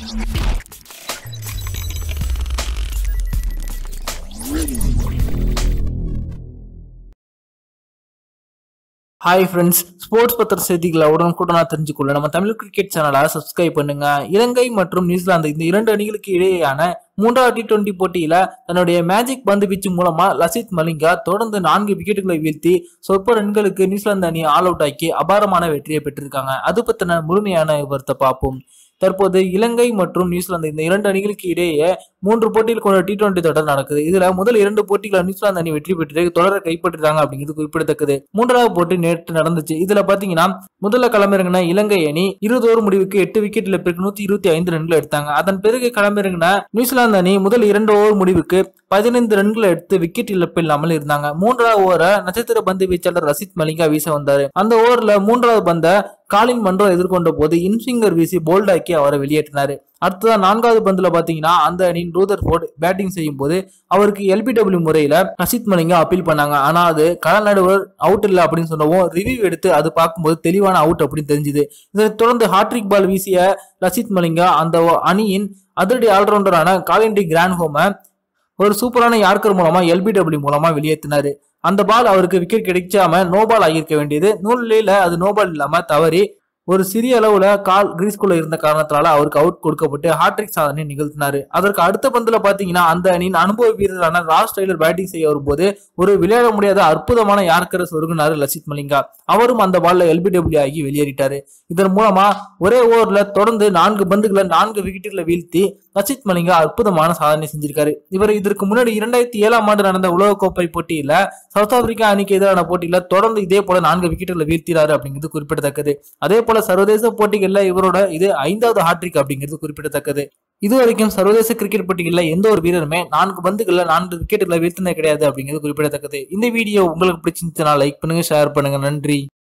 hi friends sports பத்திர செய்திகளை உடனுக்குடனா தெரிஞ்சுக்கொள்ள நம்ம தமிழ் கிரிக்கெட் சேனலை சப்ஸ்கிரைப் பண்ணுங்க இலங்கை மற்றும் நியூசிலாந்து இந்த இரண்டு அணிகளுக்கு இடையேயான மூன்றாவது டி டுவெண்டி போட்டியில தன்னுடைய மேஜிக் பந்து வீச்சு மூலமா லசித் மலிங்கா தொடர்ந்து நான்கு விக்கெட்டுகளை வீழ்த்தி சொற்ப ரன்களுக்கு நியூசிலாந்து அணி ஆல் அவுட் ஆக்கி அபாரமான வெற்றியை பெற்றிருக்காங்க அது பத்தின முழுமையான விவரத்தை பார்ப்போம் தற்போது இலங்கை மற்றும் நியூசிலாந்து இந்த இரண்டு அணிகளுக்கு இடையே மூன்று போட்டியில் கொண்ட டி டுவெண்டி தொடர் நடக்குது இதுல முதல் இரண்டு போட்டிகளை நியூசிலாந்து அணி வெற்றி பெற்று தொடரை கைப்பற்றிருக்காங்க அப்படிங்கிறது குறிப்பிடத்தக்கது மூன்றாவது போட்டி நேற்று நடந்துச்சு இதுல பாத்தீங்கன்னா முதல்ல களமிறங்கின இலங்கை அணி இருபது ஓவர் முடிவுக்கு எட்டு விக்கெட் இழப்பிற்கு நூத்தி இருபத்தி ஐந்து ரன்கள் எடுத்தாங்க அதன் பிறகு களமிறங்கின நியூசிலாந்து அணி முதல் இரண்டு ஓவர் முடிவுக்கு பதினைந்து ரன்களை எடுத்து விக்கெட் இழப்பு இல்லாமல் இருந்தாங்க மூன்றாவது ஓவரை நட்சத்திர பந்து வீச்சாளர் ரசித் மலிங்கா வீச வந்தாரு அந்த ஓவர்ல மூன்றாவது பந்த காலின் மன்றோ எதிர்கொண்ட போது இன்ஸ்விங்கர் வீசி போல்டாக்கி அவரை வெளியேற்றினாரு அடுத்ததா நான்காவது பந்துல பாத்தீங்கன்னா அந்த அணியின் ரூதர் போர்ட் பேட்டிங் செய்யும் போது அவருக்கு எல்பிடபிள்யூ முறையில ரசித் மலிங்கா அப்பீல் பண்ணாங்க ஆனா அது கள நடுவர் அவுட் இல்ல அப்படின்னு சொன்னவும் ரிவ்யூ எடுத்து அது பார்க்கும்போது தெளிவான அவுட் அப்படின்னு தெரிஞ்சுது இதைத் தொடர்ந்து ஹாட்ரிக் பால் வீசிய லசித் மலிங்கா அந்த அணியின் அதிரடி ஆல்ரவுண்டரான காலின்டி கிராண்ட்ஹோம ஒரு சூப்பரான யார்கர் மூலமா எல்பிடபிள்யூ மூலமா வெளியேற்றினாரு அந்த பால் அவருக்கு விக்கெட் கிடைக்காம நோ பால் ஆகியிருக்க வேண்டியது நூலில அது நோ பால் இல்லாம தவறி ஒரு சிறிய அளவுல கால் கிரீஸ்குள்ள இருந்த காரணத்தினால அவருக்கு அவுட் கொடுக்கப்பட்டு ஹாட்ரிக் சாதனை நிகழ்த்தினாரு அதற்கு அடுத்த பந்துல பாத்தீங்கன்னா அந்த அணியின் அனுபவ வீரரான ராஸ் டெய்லர் பேட்டிங் செய்ய வரும்போது ஒரு விளையாட முடியாத அற்புதமான யார்கரை சொருகினாரு லசித் மலிங்கா அவரும் அந்த பால்ல எல்பிடபிள்யூ ஆகி வெளியேறிட்டாரு இதன் மூலமா ஒரே ஓவர்ல தொடர்ந்து நான்கு பந்துகளை நான்கு விக்கெட்டுகளை வீழ்த்தி லசித் மலிங்கா அற்புதமான சாதனை செஞ்சிருக்காரு இவர் இதற்கு முன்னாடி இரண்டாயிரத்தி ஏழாம் ஆண்டு நடந்த உலகக்கோப்பை போட்டியில சவுத் ஆப்பிரிக்கா அணிக்கு எதிரான போட்டியில தொடர்ந்து இதே போல நான்கு விக்கெட்டுகளை வீழ்த்தினாரு அப்படிங்கிறது குறிப்பிடத்தக்கது அதே போல சர்வதேச போட்டிகள்ல இவரோட இது ஐந்தாவது ஹாட்ரிக் அப்படிங்கிறது குறிப்பிடத்தக்கது இது வரைக்கும் சர்வதேச கிரிக்கெட் போட்டிகள்ல எந்த ஒரு வீரருமே நான்கு பந்துகள்ல நான்கு விக்கெட்டுகளை வீழ்த்தினது கிடையாது அப்படிங்கிறது குறிப்பிடத்தக்கது இந்த வீடியோ உங்களுக்கு பிடிச்சிருந்துச்சுன்னா லைக் பண்ணுங்க ஷேர் பண்ணுங்க நன்றி